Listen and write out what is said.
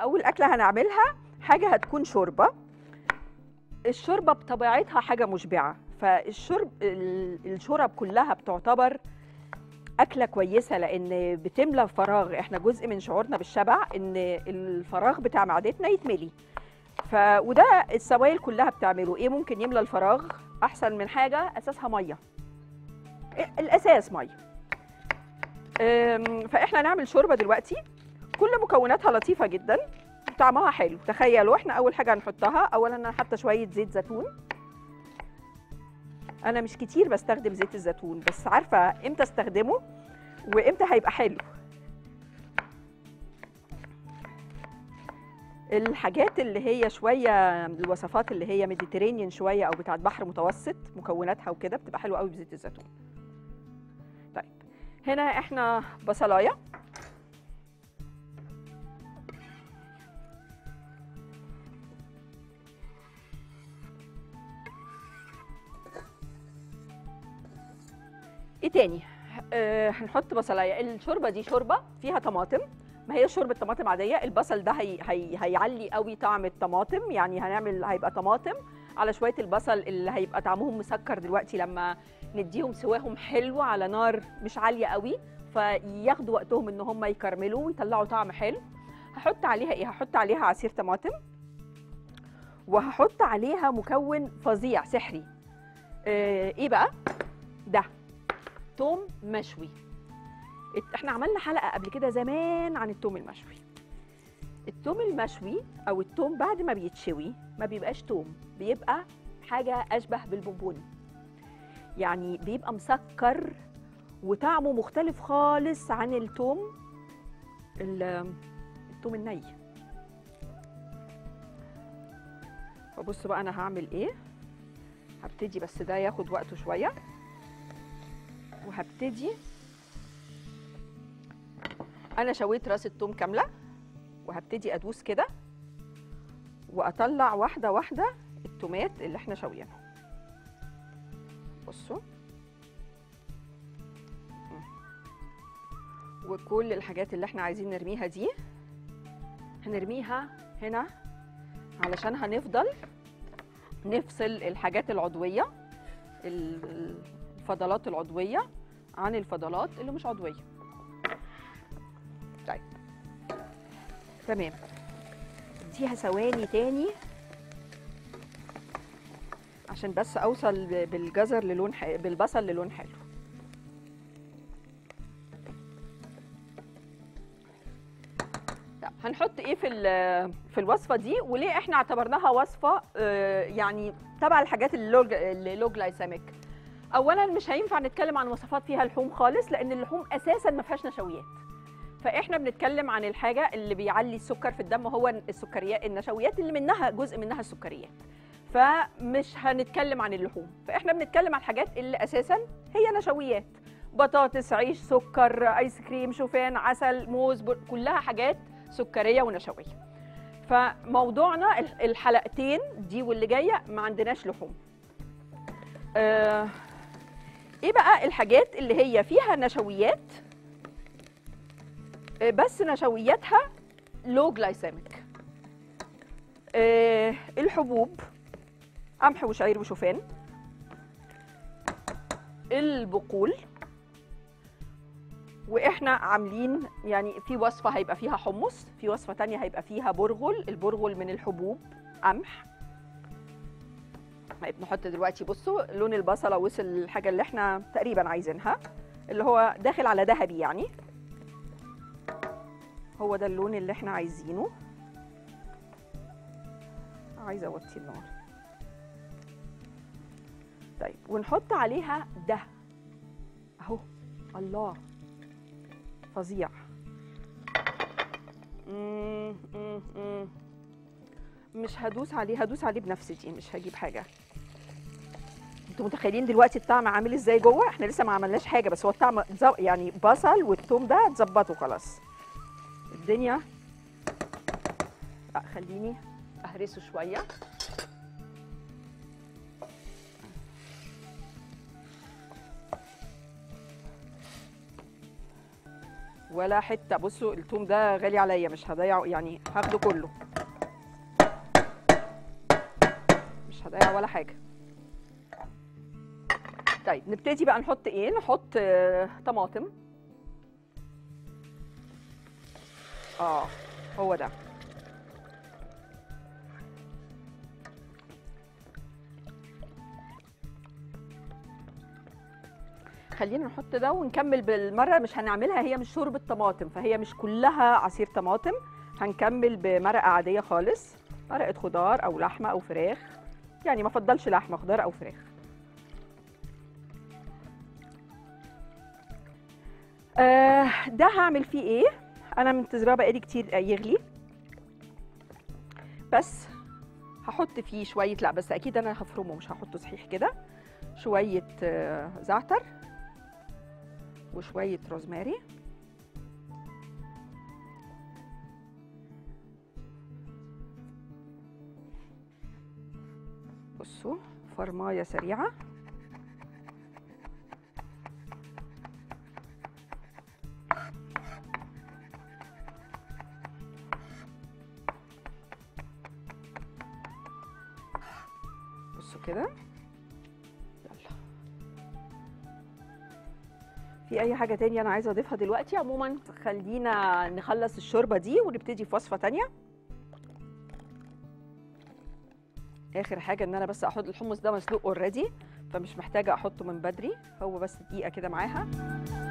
اول اكله هنعملها حاجه هتكون شوربه الشوربه بطبيعتها حاجه مشبعه فالشرب ال- الشرب كلها بتعتبر اكله كويسه لان بتملى فراغ احنا جزء من شعورنا بالشبع ان الفراغ بتاع معدتنا يتملي ف وده السوائل كلها بتعمله ايه ممكن يملى الفراغ احسن من حاجه اساسها ميه إيه الاساس ميه أم، فاحنا نعمل شوربه دلوقتي كل مكوناتها لطيفه جدا طعمها حلو تخيلوا احنا اول حاجه هنحطها اولا انا حاطه شويه زيت زيتون انا مش كتير بستخدم زيت الزيتون بس عارفه امتى استخدمه وامتى هيبقى حلو الحاجات اللي هي شويه الوصفات اللي هي ميديترينيان شويه او بتاعت بحر متوسط مكوناتها وكده بتبقى حلوه قوي بزيت الزيتون طيب هنا احنا بصلايه ايه تاني آه هنحط بصلايه الشوربه دي شوربه فيها طماطم ما هي شوربه طماطم عاديه البصل ده هي هي هيعلي قوي طعم الطماطم يعني هنعمل هيبقى طماطم على شويه البصل اللي هيبقى طعمهم مسكر دلوقتي لما نديهم سواهم حلو على نار مش عاليه قوي فياخدوا وقتهم ان هم يكرملوا ويطلعوا طعم حلو هحط عليها ايه هحط عليها عصير طماطم وهحط عليها مكون فظيع سحري آه ايه بقى ده توم مشوي ات- احنا عملنا حلقه قبل كده زمان عن التوم المشوي التوم المشوي او التوم بعد ما بيتشوي ما بيبقاش توم بيبقى حاجه اشبه بالبونبوني يعني بيبقى مسكر وطعمه مختلف خالص عن التوم ال- التوم الني فبصوا بقى انا هعمل ايه هبتدي بس ده ياخد وقته شويه وهبتدي انا شويت راس التوم كامله وهبتدي ادوس كده واطلع واحده واحده التومات اللي احنا شويينها بصوا مم. وكل الحاجات اللي احنا عايزين نرميها دي هنرميها هنا علشان هنفضل نفصل الحاجات العضويه ال- الفضلات العضويه عن الفضلات اللي مش عضويه طيب تمام اديها ثواني تاني عشان بس اوصل ب- بالجزر للون ح... بالبصل للون حلو طب هنحط ايه في ال- في الوصفه دي وليه احنا اعتبرناها وصفه آه، يعني تبع الحاجات اللوج اللي لو جلايسيميك اولا مش هينفع نتكلم عن وصفات فيها لحوم خالص لان اللحوم اساسا ما فيهاش نشويات فاحنا بنتكلم عن الحاجه اللي بيعلي السكر في الدم هو السكريات النشويات اللي منها جزء منها السكريات فمش هنتكلم عن اللحوم فاحنا بنتكلم عن الحاجات اللي اساسا هي نشويات بطاطس عيش سكر ايس كريم شوفان عسل موز بر- كلها حاجات سكريه ونشويه فموضوعنا ال- الحلقتين دي واللي جايه ما عندناش لحوم آه ايه بقى الحاجات اللي هي فيها نشويات آه، بس نشوياتها لو جلايسيميك آه الحبوب قمح وشعير وشوفان البقول واحنا عاملين يعني في وصفه هيبقى فيها حمص في وصفه تانية هيبقى فيها برغل البرغل من الحبوب قمح طيب نحط دلوقتي بصوا لون البصله وصل الحاجه اللي احنا تقريبا عايزينها اللي هو داخل على ذهبي يعني هو ده اللون اللي احنا عايزينه عايزه اوطي النار طيب ونحط عليها ده اهو الله فظيع مم، مم، مم. مش هدوس عليه هدوس عليه بنفسي دي مش هجيب حاجه انتوا متخيلين دلوقتي الطعم عامل ازاي جوه احنا لسه ما عملناش حاجه بس هو الطعم اتظب- يعني بصل والثوم ده اتظبطوا خلاص الدنيا لا خليني اهرسه شويه ولا حته بصوا التوم ده غالي عليا مش هضيعه يعني هاخده كله مش هضيع ولا حاجه طيب نبتدي بقى نحط ايه نحط آه، طماطم اه هو ده خلينا نحط ده ونكمل بالمره مش هنعملها هي مش شوربه طماطم فهي مش كلها عصير طماطم هنكمل بمرقه عاديه خالص مرقه خضار او لحمه او فراخ يعني ما افضلش لحمه خضار او فراخ آه ده هعمل فيه ايه انا منتظراه بقالي كتير يغلي بس هحط فيه شويه لا بس اكيد انا هفرمه مش هحطه صحيح كده شويه آه، زعتر وشويه روزماري بصوا فرمايه سريعه بصوا كده يلا في اي حاجه تانية انا عايزه اضيفها دلوقتي عموما خلينا نخلص الشوربه دي ونبتدي في وصفه تانية اخر حاجه ان انا بس احط الحمص ده مسلوق اوريدي فمش محتاجه احطه من بدري هو بس دقيقه كده معاها